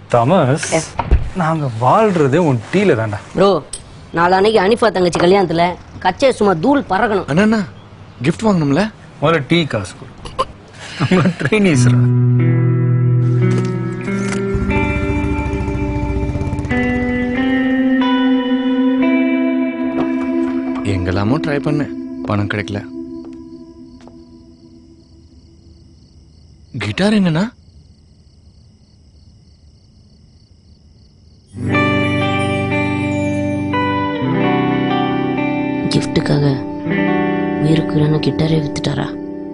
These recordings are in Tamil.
தமஸ் நாங்க வாழ்றதே உன் டீல தான்டா ப்ரோ நாளான்னைக்கு அனிஃபா தங்கச்சி கல்யாணத்துல கச்சே சும்மா தூள் பறக்கணும் அண்ணா கிஃப்ட் வாங்கணும்ல முதல்ல டீ காசு கொடு நம்ம ட்ரைனிஸ்ரா எங்கெல்லாமோ ட்ரை பண்ணேன் பணம் கிடைக்கல கிட்டார் என்னன்னா கிஃப்ட்டுக்காக உயிருக்கு கிட்டாரே வித்துட்டாரா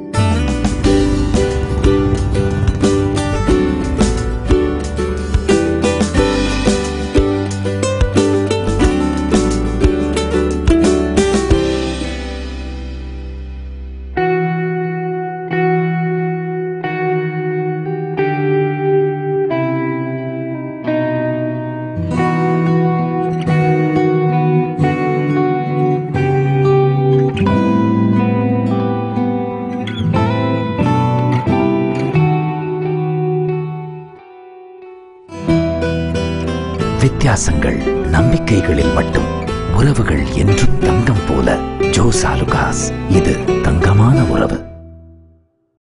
வித்தியாசங்கள் நம்பிக்கைகளில் மட்டும் உறவுகள் என்றும் தங்கம் போல ஜோசாலுகாஸ் இது தங்கமான உறவு